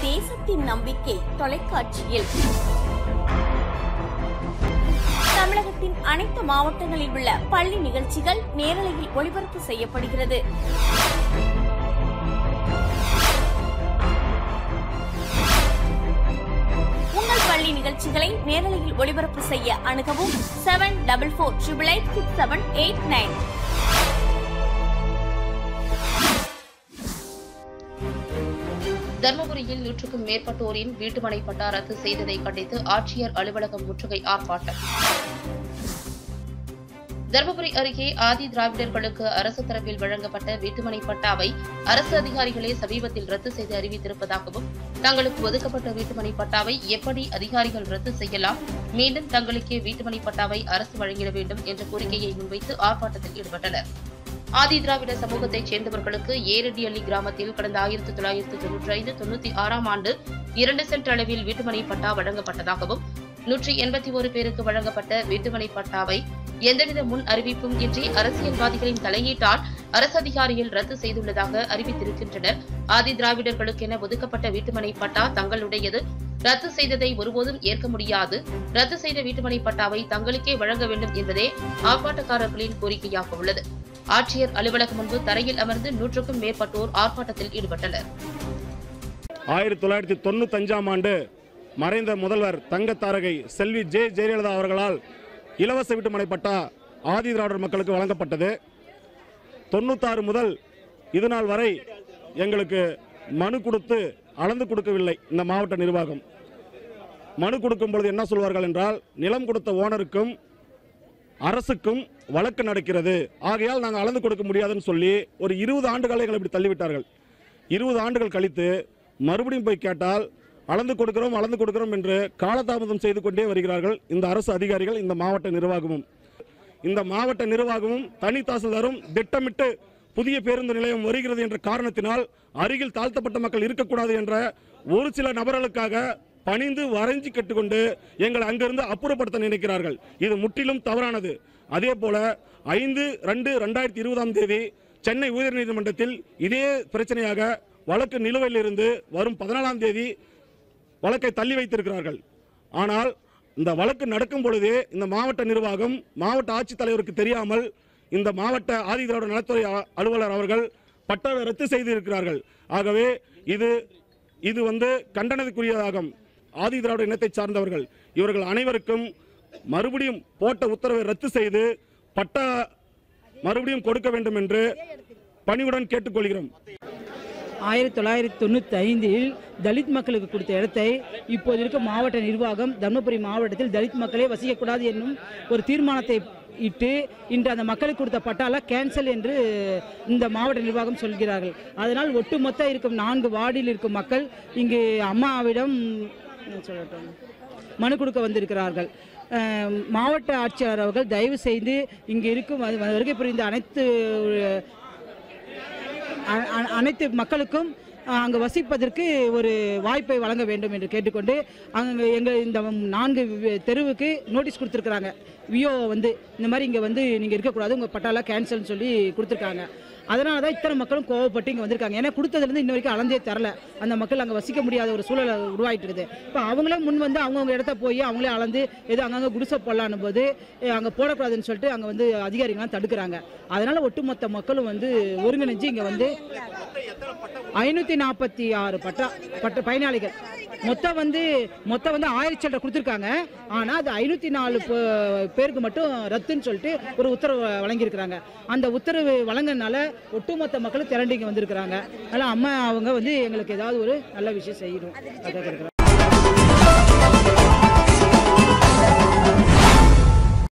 தேசத்தின் நம்பிக்கை தொலைக்காட்சியில் தமிழகத்தின் அனைத்து மாவட்டங்களில் உள்ள பள்ளி நிகழ்ச்சிகள் நேரலையில் ஒளிபரப்பு செய்யப்படுகிறது உங்கள் பள்ளி நிகழ்ச்சிகளை நேரலையில் ஒளிபரப்பு செய்ய அணுகவும் seven double four triple eight six seven eight nine தர்மபுரியில் நூற்றுக்கும் மேற்பட்டோரின் வீட்டுமனை பட்டா ரத்து செய்ததை கண்டித்து ஆட்சியர் அலுவலகம் முற்றுகை ஆர்ப்பாட்டம் தர்மபுரி அருகே ஆதி திராவிடர்களுக்கு அரசு தரப்பில் வழங்கப்பட்ட வீட்டுமனை பட்டாவை அரசு அதிகாரிகளே சமீபத்தில் ரத்து செய்து அறிவித்திருப்பதாகவும் தங்களுக்கு ஒதுக்கப்பட்ட வீட்டுமனை பட்டாவை எப்படி அதிகாரிகள் ரத்து செய்யலாம் மீண்டும் தங்களுக்கே வீட்டுமனை பட்டாவை அரசு வழங்கிட வேண்டும் என்ற கோரிக்கையை முன்வைத்து ஆர்ப்பாட்டத்தில் ஈடுபட்டனர் ஆதி திராவிட சமூகத்தைச் சேர்ந்தவர்களுக்கு ஏரடியள்ளி கிராமத்தில் கடந்த ஆயிரத்தி தொள்ளாயிரத்து தொன்னூற்றி ஐந்து தொண்ணூத்தி ஆறாம் ஆண்டு இரண்டு சென்ட் அளவில் வீட்டுமனை பட்டா வழங்கப்பட்டதாகவும் நூற்றி எண்பத்தி ஒரு பேருக்கு வழங்கப்பட்ட வீட்டுமனை பட்டாவை எந்தவித முன் அறிவிப்பும் இன்றி அரசியல்வாதிகளின் தலையீட்டால் அரசு அதிகாரிகள் ரத்து செய்துள்ளதாக அறிவித்திருக்கின்றனர் ஆதி திராவிடர்களுக்கென ஒதுக்கப்பட்ட வீட்டுமனை பட்டா தங்களுடையது ரத்து செய்ததை ஒருபோதும் ஏற்க முடியாது ரத்து செய்த வீட்டுமனை பட்டாவை தங்களுக்கே வழங்க வேண்டும் என்பதே ஆர்ப்பாட்டக்காரர்களின் கோரிக்கையாக உள்ளது ஆட்சியர் அலுவலகம் முன்பு தரையில் அமர்ந்து நூற்றுக்கும் மேற்பட்டோர் ஆர்ப்பாட்டத்தில் ஈடுபட்டனர் ஆயிரத்தி தொள்ளாயிரத்தி தொண்ணூத்தஞ்சாம் ஆண்டு மறைந்த முதல்வர் தங்கத்தாரகை செல்வி ஜே ஜெயலலிதா அவர்களால் இலவச வீட்டுமனை பட்டா ஆதி திராவிடர் மக்களுக்கு வழங்கப்பட்டது தொண்ணூத்தாறு முதல் இது நாள் வரை எங்களுக்கு மனு கொடுத்து அளந்து கொடுக்கவில்லை இந்த மாவட்ட நிர்வாகம் மனு கொடுக்கும் பொழுது என்ன சொல்வார்கள் என்றால் நிலம் கொடுத்த ஓனருக்கும் அரசுக்கும் வழக்கு நடக்கிறது ஆகையால் நாங்கள் அளந்து கொடுக்க முடியாதுன்னு சொல்லி ஒரு இருபது ஆண்டுகளை எங்களை இப்படி தள்ளிவிட்டார்கள் இருபது ஆண்டுகள் கழித்து மறுபடியும் போய் கேட்டால் அளந்து கொடுக்கிறோம் அளந்து கொடுக்கிறோம் என்று காலதாமதம் செய்து கொண்டே வருகிறார்கள் இந்த அரசு அதிகாரிகள் இந்த மாவட்ட நிர்வாகமும் இந்த மாவட்ட நிர்வாகமும் தனி தாசில்தாரும் திட்டமிட்டு புதிய பேருந்து நிலையம் வருகிறது என்ற காரணத்தினால் அருகில் தாழ்த்தப்பட்ட மக்கள் இருக்கக்கூடாது என்ற ஒரு சில நபர்களுக்காக பணிந்து வரைஞ்சி கட்டுக்கொண்டு எங்களை அங்கிருந்து அப்புறப்படுத்த நினைக்கிறார்கள் இது முற்றிலும் தவறானது அதே போல ஐந்து ரெண்டு ரெண்டாயிரத்தி இருபதாம் தேதி சென்னை உயர்நீதிமன்றத்தில் இதே பிரச்சனையாக வழக்கு நிலுவையில் இருந்து வரும் பதினாலாம் தேதி வழக்கை தள்ளி வைத்திருக்கிறார்கள் ஆனால் இந்த வழக்கு நடக்கும் பொழுதே இந்த மாவட்ட நிர்வாகம் மாவட்ட ஆட்சித்தலைவருக்கு தெரியாமல் இந்த மாவட்ட ஆதி திராவிட நலத்துறை அ- அலுவலர் அவர்கள் பட்டாவை ரத்து செய்திருக்கிறார்கள் ஆகவே இது இது வந்து கண்டனத்துக்குரியதாகும் ஆதி திராவிட இனத்தை சார்ந்தவர்கள் இவர்கள் அனைவருக்கும் மறுபடியும் போட்ட உத்தரவை ரத்து செய்து பட்டா மறுபடியும் கொடுக்க வேண்டும் என்று பணிவுடன் கேட்டுக்கொள்கிறோம் ஆயிரத்தி தொள்ளாயிரத்தி தொண்ணூற்றி ஐந்தில் தலித் மக்களுக்கு கொடுத்த இடத்தை இப்போது இருக்கும் மாவட்ட நிர்வாகம் தர்மபுரி மாவட்டத்தில் தலித் மக்களே வசிக்கக்கூடாது என்னும் ஒரு தீர்மானத்தை இட்டு இன்று அந்த மக்களுக்கு கொடுத்த பட்டால கேன்சல் என்று இந்த மாவட்ட நிர்வாகம் சொல்கிறார்கள் அதனால் ஒட்டுமொத்த இருக்கும் நான்கு வார்டில் இருக்கும் மக்கள் இங்கு அம்மாவிடம் என்ன சொல்லட்டும் மனு கொடுக்க வந்திருக்கிறார்கள் அஹ், மாவட்ட ஆட்சியாளர் அவர்கள் தயவு செய்து இங்கு இருக்கும் வ- வருகை புரிந்த அனைத்து அ- அ- அனைத்து மக்களுக்கும் அஹ், அங்கு வசிப்பதற்கு ஒரு வாய்ப்பை வழங்க வேண்டும் என்று கேட்டுக்கொண்டு அங்கே எங்கள் இந்த நான்கு வி- தெருவுக்கு நோட்டீஸ் கொடுத்துருக்குறாங்க விஓ வந்து இந்த மாதிரி இங்கே வந்து நீங்கள் இருக்கக்கூடாது உங்கள் பட்டாலா கேன்சல்னு சொல்லி கொடுத்துருக்காங்க அதனால தான் இத்தனை மக்களும் கோவப்பட்டு இங்கே வந்திருக்காங்க ஏன்னா கொடுத்ததுலேருந்து இன்ன வரைக்கும் அளந்தே தரல அந்த மக்கள் அங்கே வசிக்க முடியாத ஒரு சூழல் உருவாயிட்டு இருக்குது இப்போ அவங்களே முன் வந்து அவங்கவுங்க இடத்த போய் அவங்களே அளந்து ஏதோ அங்கங்கே குடிசை போடலான்னு போது அங்கே போடக்கூடாதுன்னு சொல்லிட்டு அங்கே வந்து அதிகாரிகள்லாம் தடுக்கிறாங்க அதனால ஒட்டுமொத்த மக்களும் வந்து ஒருங்கிணைஞ்சு இங்கே வந்து ஐநூற்றி நாற்பத்தி ஆறு பட்டா பட்ட பயனாளிகள் மொத்தம் வந்து மொத்தம் வந்து ஆயிரத்தி சில்லரை கொடுத்துருக்காங்க ஆனால் அது ஐநூற்றி நாலு பேருக்கு மட்டும் ரத்துன்னு சொல்லிட்டு ஒரு உத்தரவு வழங்கியிருக்கிறாங்க அந்த உத்தரவு வழங்கினால ஒட்டுமொத்த மக்களும் திரண்டு இங்கே வந்திருக்கிறாங்க அதனால் அம்மா அவங்க வந்து எங்களுக்கு ஏதாவது ஒரு நல்ல விஷயம் செய்யணும் அதான் கேட்குறேன்